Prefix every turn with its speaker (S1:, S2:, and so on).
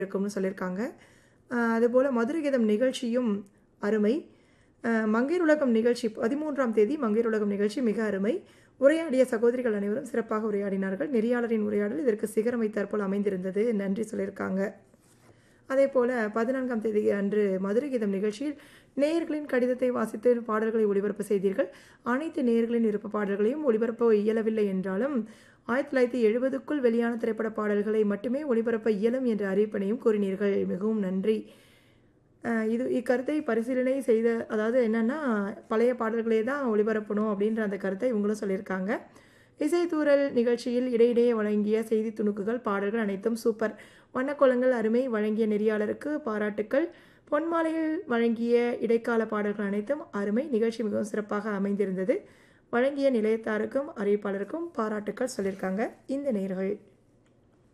S1: இருக்கும்னு சொல்லியிருக்காங்க அஹ் அதுபோல் மதுரை கீதம் நிகழ்ச்சியும் அருமை அஹ் மங்கையர் உலகம் நிகழ்ச்சி பதிமூன்றாம் தேதி மங்கையர் உலகம் நிகழ்ச்சி மிக அருமை உரையாடிய சகோதரிகள் அனைவரும் சிறப்பாக உரையாடினார்கள் நெறியாளரின் உரையாடல் இதற்கு சிகரம் வைத்தாற்போல் அமைந்திருந்தது நன்றி சொல்லியிருக்காங்க அதே போல் பதினான்காம் தேதி அன்று மதுரை கீதம் நிகழ்ச்சியில் நேயர்களின் கடிதத்தை வாசித்து பாடல்களை ஒளிபரப்பு செய்தீர்கள் அனைத்து நேயர்களின் விருப்ப பாடல்களையும் ஒளிபரப்ப இயலவில்லை என்றாலும் ஆயிரத்தி தொள்ளாயிரத்தி எழுபதுக்குள் வெளியான திரைப்பட பாடல்களை மட்டுமே ஒளிபரப்ப இயலும் என்ற அறிவிப்பினையும் கூறினீர்கள் மிகவும் நன்றி அஹ் இது இக்கருத்தை பரிசீலனை செய்த அதாவது என்னென்னா பழைய பாடல்களே தான் ஒளிபரப்பணும் அப்படின்ற அந்த கருத்தை இவங்களும் சொல்லியிருக்காங்க இசைத்தூரல் நிகழ்ச்சியில் இடையிடையே வழங்கிய செய்தி துணுக்குகள் பாடல்கள் அனைத்தும் சூப்பர் வண்ணக்கோலங்கள் அருமை வழங்கிய நெறியாளருக்கு பாராட்டுக்கள் பொன்மாலையில் வழங்கிய இடைக்கால பாடல்கள் அனைத்தும் அருமை நிகழ்ச்சி மிகவும் சிறப்பாக அமைந்திருந்தது வழங்கிய நிலையத்தாருக்கும் அறிவிப்பாளருக்கும் பாராட்டுக்கள் சொல்லியிருக்காங்க இந்த நேர்கள்